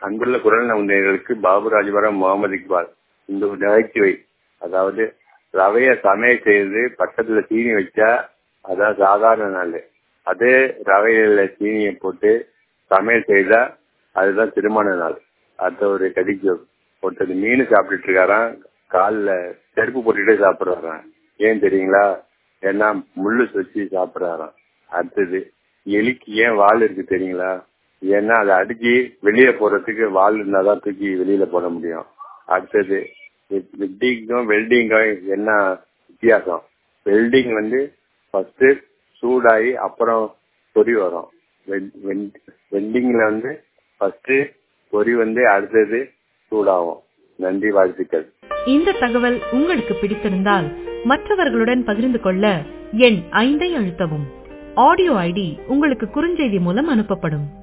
அன்புள்ள குரல் நவந்தர்களுக்கு பாபு ராஜபுரம் முகமது இக்பால் இந்த ஒரு நகைச்சுவை அதாவது ரவைய சமையல் செய்து பக்கத்துல சீனி வச்சா அதான் சாதாரண நாள் அதே ரவையில சீனியை போட்டு சமையல் செய்தா அதுதான் திருமண நாள் அடுத்த ஒரு கடிக்கு ஒருத்தர் மீன் சாப்பிட்டுட்டு இருக்காராம் காலில் செருப்பு போட்டுட்டே சாப்பிட்றாராம் ஏன் தெரியுங்களா ஏன்னா முள்ளு வச்சு சாப்பிட்றாராம் அடுத்தது எலிக்கு ஏன் வால் இருக்கு தெரியுங்களா ஏன்னா அதை அடிச்சு வெளியே போறதுக்கு வால் இருந்தாதான் தூக்கி வெளியில போட முடியும் அடுத்தது வெல்டிங்கும் வெல்டிங்கும் என்ன வித்தியாசம் வெல்டிங் வந்து ஃபர்ஸ்ட் சூடாகி அப்புறம் பொறி வரும் வெல்டிங்ல வந்து ஃபர்ஸ்ட் பொறி வந்து அடுத்தது சூடாகும் நன்றி வாழ்த்துக்கள் இந்த தகவல் உங்களுக்கு பிடித்திருந்தால் மற்றவர்களுடன் பகிர்ந்து கொள்ள எண் ஐந்தை அழுத்தவும் ஆடியோ ஐடி உங்களுக்கு குறுஞ்செய்தி மூலம் அனுப்பப்படும்